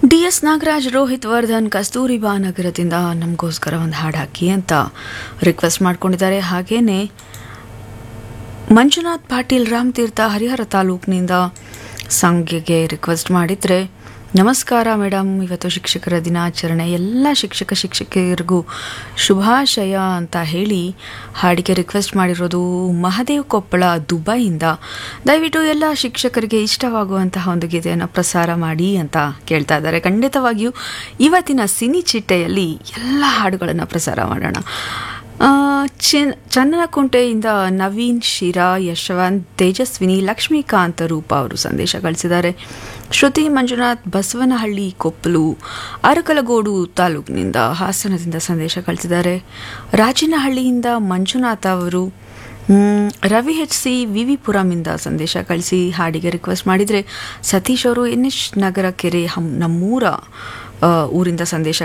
D S Nagaraj Rohit Vardhan Kasturba ನಗರದಿಂದ ನಮಗೋಸ್ಕರ ಒಂದು ಹಾಡು ಹಾಕಿ ಅಂತ ರಿಕ್ವೆಸ್ಟ್ ಮಾಡ್ಕೊಂಡಿದ್ದಾರೆ ಹಾಗೇನೆ ಮಂಜುನಾಥ್ ಪಾಟೀಲ್ ರಾಮತೀರ್ಥ ಹರಿಹರ ತಾಲೂಕಿನಿಂದ ಸಂಘಗೆ ರಿಕ್ವೆಸ್ಟ್ ಮಾಡಿದರೆ ನಮಸ್ಕಾರ ಮೇಡಮ್ ಇವತ್ತು ಶಿಕ್ಷಕರ ದಿನಾಚರಣೆ ಎಲ್ಲ ಶಿಕ್ಷಕ ಶಿಕ್ಷಕಿಯರಿಗೂ ಶುಭಾಶಯ ಅಂತ ಹೇಳಿ ಹಾಡಿಗೆ ರಿಕ್ವೆಸ್ಟ್ ಮಾಡಿರೋದು ಮಹದೇವ್ ಕೊಪ್ಪಳ ದುಬೈಯಿಂದ ದಯವಿಟ್ಟು ಎಲ್ಲ ಶಿಕ್ಷಕರಿಗೆ ಇಷ್ಟವಾಗುವಂತಹ ಒಂದು ಗೀತೆಯನ್ನು ಪ್ರಸಾರ ಮಾಡಿ ಅಂತ ಕೇಳ್ತಾ ಇದ್ದಾರೆ ಖಂಡಿತವಾಗಿಯೂ ಇವತ್ತಿನ ಸಿನಿ ಚಿಟ್ಟೆಯಲ್ಲಿ ಎಲ್ಲ ಹಾಡುಗಳನ್ನು ಪ್ರಸಾರ ಮಾಡೋಣ ಆ, ಚಿನ್ ಚನ್ನನಕುಂಟೆಯಿಂದ ನವೀನ್ ಶಿರಾ ಯಶವಂತ್ ತೇಜಸ್ವಿನಿ ಲಕ್ಷ್ಮೀಕಾಂತ್ ರೂಪ ಅವರು ಸಂದೇಶ ಕಳಿಸಿದ್ದಾರೆ ಶ್ರುತಿ ಮಂಜುನಾಥ್ ಬಸವನಹಳ್ಳಿ ಕೊಪ್ಪಲು ಅರಕಲಗೋಡು ತಾಲೂಕಿನಿಂದ ಹಾಸನದಿಂದ ಸಂದೇಶ ಕಳಿಸಿದ್ದಾರೆ ರಾಜಿನಹಳ್ಳಿಯಿಂದ ಮಂಜುನಾಥ್ ಅವರು ಮ್, Ravi H C V V ಪುರಮಿಂದ ಸಂದೇಶ ಕಳಿಸಿ ಹಾಡಿಗೆ ರಿಕ್ವೆಸ್ಟ್ ಮಾಡಿದರೆ ಸತೀಶ್ ಅವರು ಎನ್ ಎಚ್ ನಗರ ಕೆರೆ ಹಮ್ ನಮ್ಮೂರ ಆ, ಊರಿಂದ ಸಂದೇಶ